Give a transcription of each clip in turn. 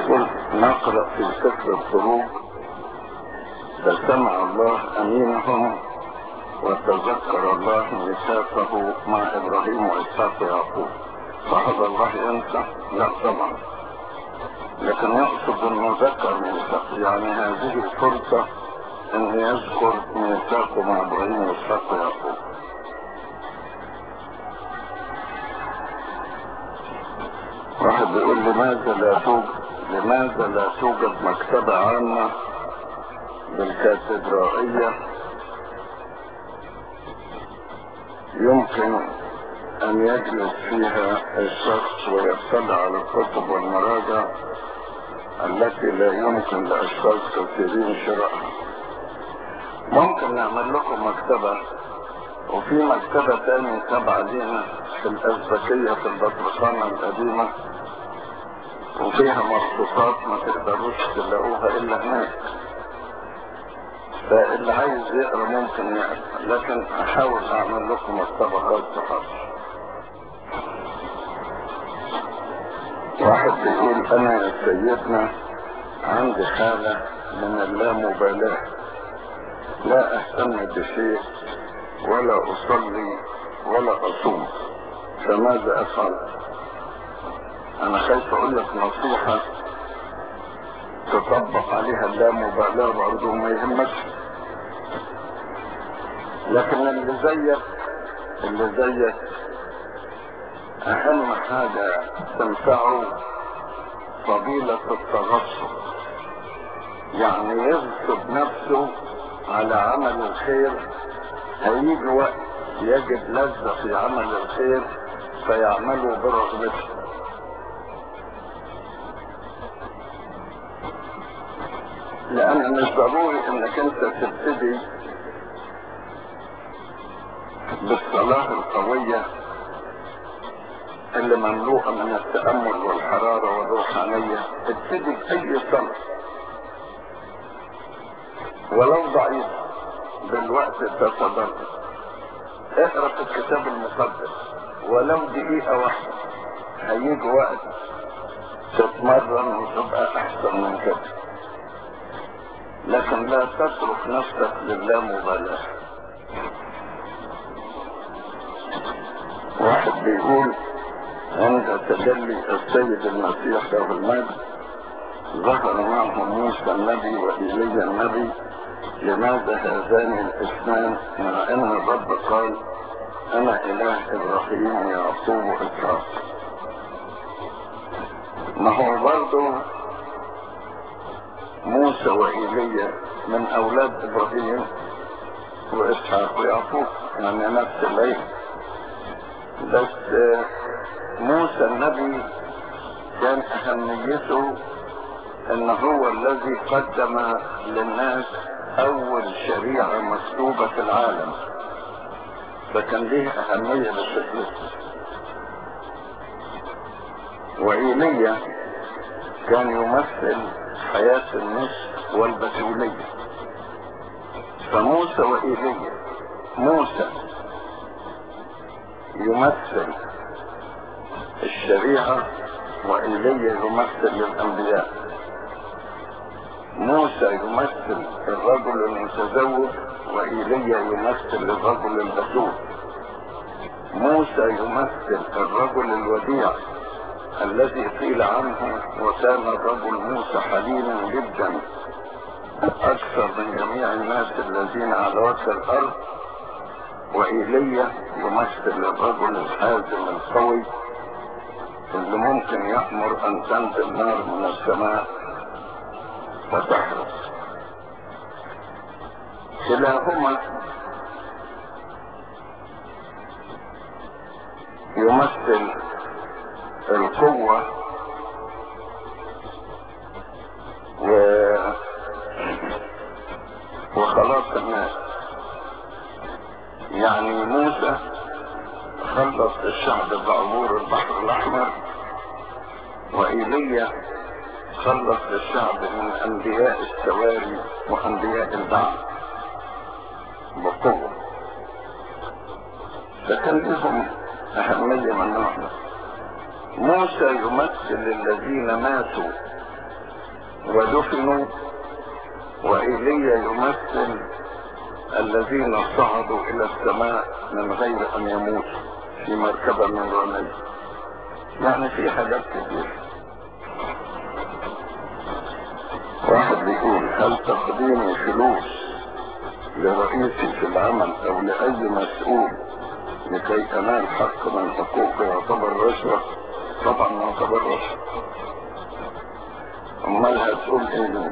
يقول نقرأ في سفر الخروج فسمع الله أمينهم وتذكر الله ميثاقه مع إبراهيم وإسحاق ويعقوب فهذا الله ينسى؟ لا طبعا لكن يقصد انه ذكر ميثاق يعني هذه الفرصة ان يذكر ميثاقه مع ابراهيم واسحاق ويعقوب واحد بيقول لماذا لا توجد لماذا لا توجد مكتبة عامة بالكاتدرائية يمكن أن يجلس فيها الشخص ويطلع على الكتب والمراجع التي لا يمكن لأشخاص كثيرين شرائها ممكن نعمل لكم مكتبة وفي مكتبة تاني تبع لينا في الأزبكية في البطرخانة القديمة وفيها مخطوطات ما تقدروش تلاقوها إلا هناك فاللي عايز يقرا ممكن يقرا لكن احاول اعمل لكم مكتبة خاصة خاصة واحد بيقول انا يا سيدنا عندي حالة من اللامبالاة لا اهتم بشيء ولا اصلي ولا اصوم فماذا افعل انا خايف اقول لك نصيحة تطبق عليها اللامبالاة برضه ما يهمكش لكن اللي زيك اللي زيك اهم حاجة تنفعه فضيلة التغصب يعني يغصب نفسه على عمل الخير هيجي وقت يجد لذة في عمل الخير فيعمله برغبته لان مش ضروري انك انت تبتدي بالصلاة القوية اللي مملوءة من التأمل والحرارة والروحانية ابتدي بأي صلاة ولو ضعيف بالوقت تتضرر اقرا في الكتاب المقدس ولو دقيقة واحدة هيجي وقت تتمرن وتبقى أحسن من كده لكن لا تترك نفسك للامبالاة واحد بيقول عند تجلي السيد المسيح له المجد ظهر معه موسى النبي وإيليا النبي لماذا هذان الاثنان مع ان الرب قال انا اله ابراهيم ويعقوب واسحاق ما هو برضه موسى وإيليا من أولاد إبراهيم وإسحاق ويعقوب يعني نفس العين بس موسى النبي كان أهميته أن هو الذي قدم للناس أول شريعة مكتوبة في العالم فكان ليه أهمية بالشكل وإيليا كان يمثل حياة النصف والبتولية فموسى وإيليا موسى يمثل الشريعة وإيليا يمثل الأنبياء موسى يمثل الرجل المتزوج وإيليا يمثل الرجل البتول موسى يمثل الرجل الوديع الذي قيل عنه وكان الرجل موسى حليما جدا اكثر من جميع الناس الذين على وجه الارض وإيليا يمثل الرجل الحازم القوي اللي ممكن يأمر أن تنزل نار من السماء فتحرق كلاهما يمثل القوة و... وخلاص الناس يعني موسى خلص الشعب بعبور البحر الأحمر وإيليا خلص الشعب من أنبياء السواري وأنبياء البعث بقوة فكان لهم أهمية من نوع موسى يمثل الذين ماتوا ودفنوا وإيليا يمثل الذين صعدوا إلى السماء من غير أن يموتوا في مركبة نورانية يعني في حاجات كتير واحد بيقول هل تقديم فلوس لرئيسي في العمل او لاي مسؤول لكي انال حق من حقوقي يعتبر رشوة طبعا يعتبر رشوة امال هتقول ايه ليه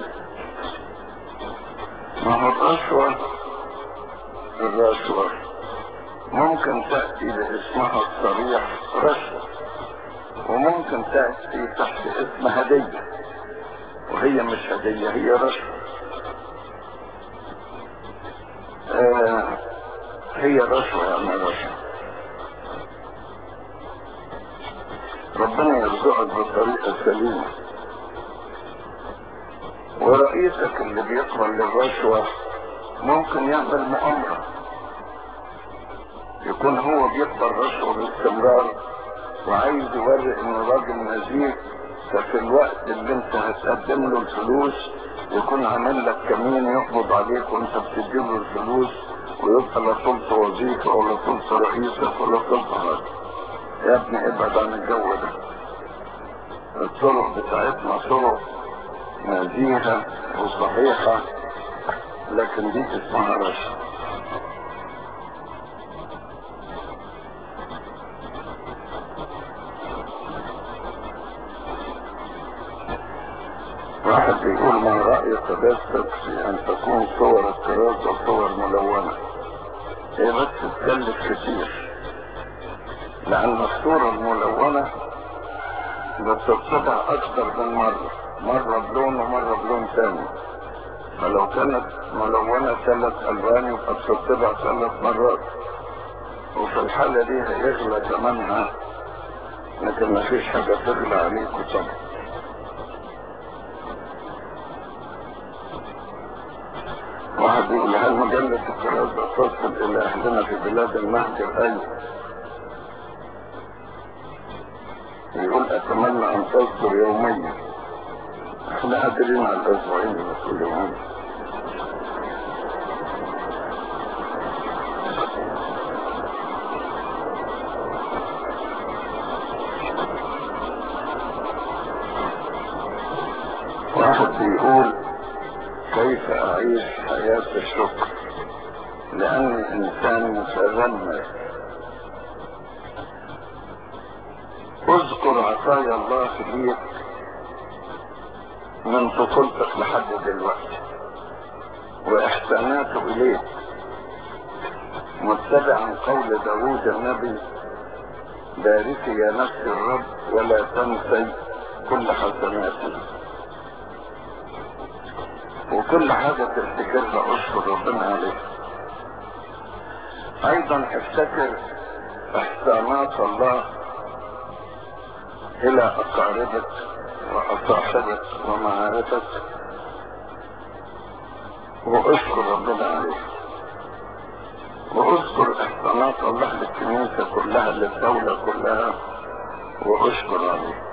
ما هو الرشوة الرشوة ممكن تأتي باسمها الصريح رشوة وممكن تأتي تحت اسم هدية وهي مش هدية هي رشوة آه هي رشوة يعني رشوة ربنا يرزقك بالطريقة السليمة ورئيسك اللي بيقبل الرشوة ممكن يعمل مؤامرة يكون هو بيقبل رشوة باستمرار وعايز يوري انه راجل نزيه ففي الوقت اللي انت هتقدم له الفلوس يكون عامل لك كمين يقبض عليك وانت بتديله الفلوس ويبقى لا طلت وظيفة ولا طلت رئيسك ولا طلت حاجة يا ابني ابعد عن الجو ده الطرق بتاعتنا طرق نزيهة وصحيحة لكن دي اسمها رشوة واحد بيقول ما رأي قداستك في أن تكون صور الكراسة صور ملونة هي بس تكلف كتير لأن الصورة الملونة بتطبع أكثر من مرة مرة بلون ومرة بلون ثاني فلو كانت ملونة ثلاث ألوان يبقى بتطبع ثلاث مرات وفي الحالة دي هيغلى ثمنها لكن مفيش حاجة تغلى عليكم طبعا واحد يقول هل مجلة الكراسة تصل إلى أهلنا في بلاد المهجر أيوة يقول أتمنى أن تصدر يوميا احنا قادرين على الأسبوعين بس يومين واحد بيقول كيف أعيش حياة الشكر لأني إنسان متذمر اذكر عطايا الله ليك من طفولتك لحد دلوقتي وإحساناته إليك متبعا قول داوود النبي باركي يا نفس الرب ولا تنسي كل حسناته وكل حاجة تفتكرها اشكر ربنا عليها ايضا افتكر احسانات الله الى اقاربك واصاحبك ومعارفك واشكر ربنا عليها واذكر احسانات الله للكنيسة كلها للدولة كلها واشكر عليها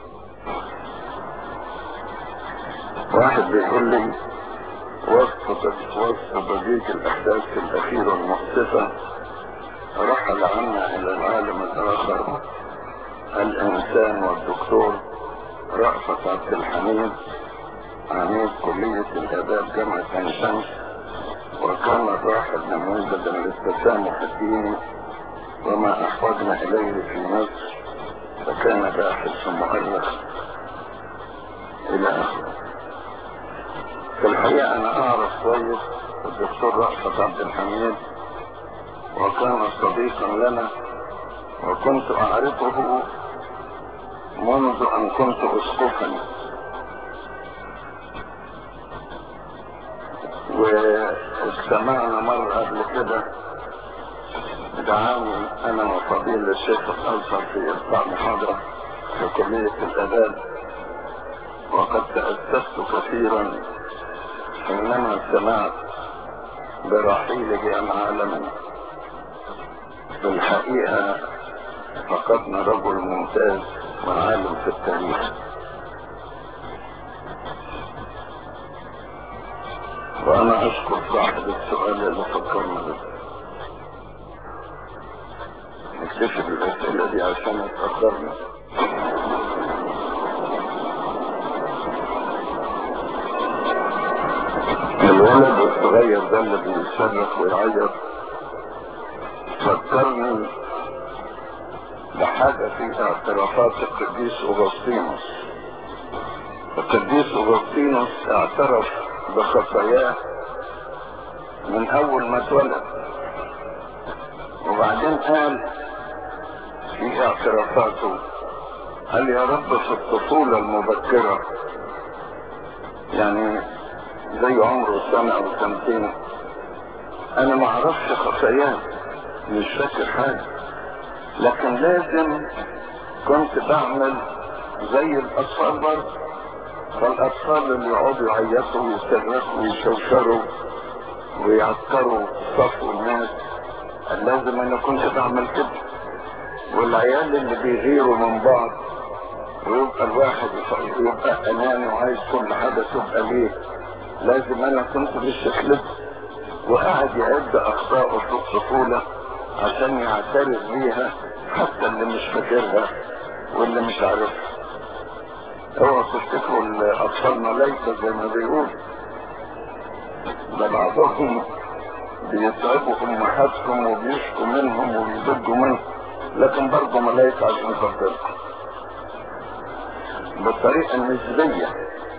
واحد بيقول لي وصف وصف ضجيج الاحداث الاخيرة المؤسفة رحل عنا الى العالم الاخر الانسان والدكتور رأفت عبد الحميد عميد كلية الاداب جامعة عين شمس وكان الراحل نموذجا للتسامح الديني وما احوجنا اليه في مصر فكان باحث ومؤرخ الى اخره في الحقيقة أنا أعرف كويس الدكتور رأفت عبد الحميد وكان صديقا لنا وكنت أعرفه منذ أن كنت أسقفا واجتمعنا مرة قبل كده دعاني أنا وفضيل الشيخ الأزهر في إلقاء محاضرة في كلية الآداب وقد تأسست كثيرا حينما سمعت برحيله عن عالمنا في الحقيقة فقدنا رجل ممتاز وعالم في التاريخ وانا اشكر صاحب السؤال اللي فكرنا به نكتشف الاسئله دي عشان اتاخرنا الولد الصغير ده اللي بيصرخ ويعيط فكرني بحاجة في اعترافات القديس أغسطينوس القديس أغسطينوس اعترف بخطاياه من أول ما اتولد وبعدين قال في اعترافاته قال يا رب في الطفولة المبكرة يعني زي عمره سنة أو سنتين أنا ما أعرفش خطاياه مش فاكر حاجة لكن لازم كنت بعمل زي الأطفال برضه فالأطفال اللي يقعدوا يعيطوا ويصرخوا ويشوشروا ويعكروا صفوا الناس لازم أنا كنت بعمل كده والعيال اللي بيغيروا من بعض ويبقى الواحد يبقى أناني وعايز كل حاجة تبقى ليه لازم أنا كنت بالشكل ده وقعد يعد أخطائه في الطفولة عشان يعترف بيها حتى اللي مش فاكرها واللي مش عارفها اوعى تفتكروا الاطفال ملايكه زي ما بيقول ده بعضهم بيتعبوا امهاتهم وبيشكوا منهم وبيضجوا منهم لكن برضه ملايكه عشان خاطركم بالطريقه النسبيه